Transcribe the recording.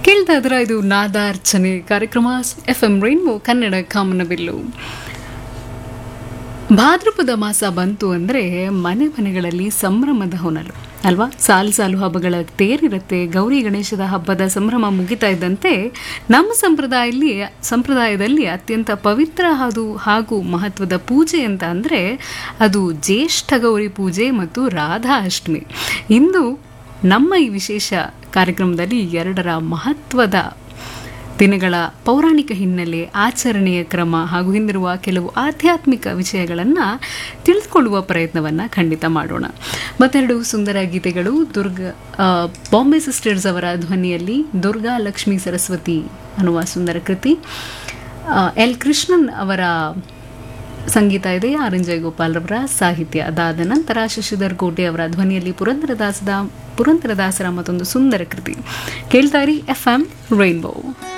ಕೇಳ್ತಾ ಇದ್ರೆ ಇದು ನಾದಾರ್ಚನೆ ಕಾರ್ಯಕ್ರಮ ಎಫ್ ಎಂ ರೈನ್ಬೋ ಕನ್ನಡ ಕಾಮನಬಿಲ್ಲು ಭಾದ್ರಪದ ಮಾಸ ಬಂತು ಅಂದರೆ ಮನೆ ಮನೆಗಳಲ್ಲಿ ಸಂಭ್ರಮದ ಹೊನಲು ಅಲ್ವಾ ಸಾಲು ಸಾಲು ಹಬ್ಬಗಳ ತೇರಿರುತ್ತೆ ಗೌರಿ ಗಣೇಶದ ಹಬ್ಬದ ಸಂಭ್ರಮ ಮುಗಿತಾ ಇದ್ದಂತೆ ನಮ್ಮ ಸಂಪ್ರದಾಯದಲ್ಲಿ ಸಂಪ್ರದಾಯದಲ್ಲಿ ಅತ್ಯಂತ ಪವಿತ್ರ ಹಾಗೂ ಹಾಗೂ ಮಹತ್ವದ ಪೂಜೆ ಅಂತ ಅಂದರೆ ಅದು ಜ್ಯೇಷ್ಠ ಗೌರಿ ಪೂಜೆ ಮತ್ತು ರಾಧಾ ಅಷ್ಟಮಿ ಇಂದು ನಮ್ಮ ಈ ವಿಶೇಷ ಕಾರ್ಯಕ್ರಮದಲ್ಲಿ ಎರಡರ ಮಹತ್ವದ ದಿನಗಳ ಪೌರಾಣಿಕ ಹಿನ್ನೆಲೆ ಆಚರಣೆಯ ಕ್ರಮ ಹಾಗೂ ಹಿಂದಿರುವ ಕೆಲವು ಆಧ್ಯಾತ್ಮಿಕ ವಿಷಯಗಳನ್ನು ತಿಳಿದುಕೊಳ್ಳುವ ಪ್ರಯತ್ನವನ್ನು ಖಂಡಿತ ಮಾಡೋಣ ಮತ್ತೆರಡು ಸುಂದರ ಗೀತೆಗಳು ದುರ್ಗ ಆ, ಬಾಂಬೆ ಸಿಸ್ಟರ್ಸ್ ಅವರ ಧ್ವನಿಯಲ್ಲಿ ದುರ್ಗಾ ಲಕ್ಷ್ಮೀ ಸರಸ್ವತಿ ಅನ್ನುವ ಸುಂದರ ಕೃತಿ ಆ, ಎಲ್ ಕೃಷ್ಣನ್ ಅವರ ಸಂಗೀತ ಇದೆ ಆರ್ ಎನ್ ಜಯಗೋಪಾಲ್ ಅವರ ಸಾಹಿತ್ಯ ಅದಾದ ನಂತರ ಶಶಿಧರ್ ಕೋಟೆ ಅವರ ಧ್ವನಿಯಲ್ಲಿ ಪುರಂದರದಾಸದ ಪುರಂದರದಾಸರ ಮತ್ತೊಂದು ಸುಂದರ ಕೃತಿ ಕೇಳ್ತಾ ಇರಿ ಎಫ್ ಎಂ ರೈನ್ಬೋ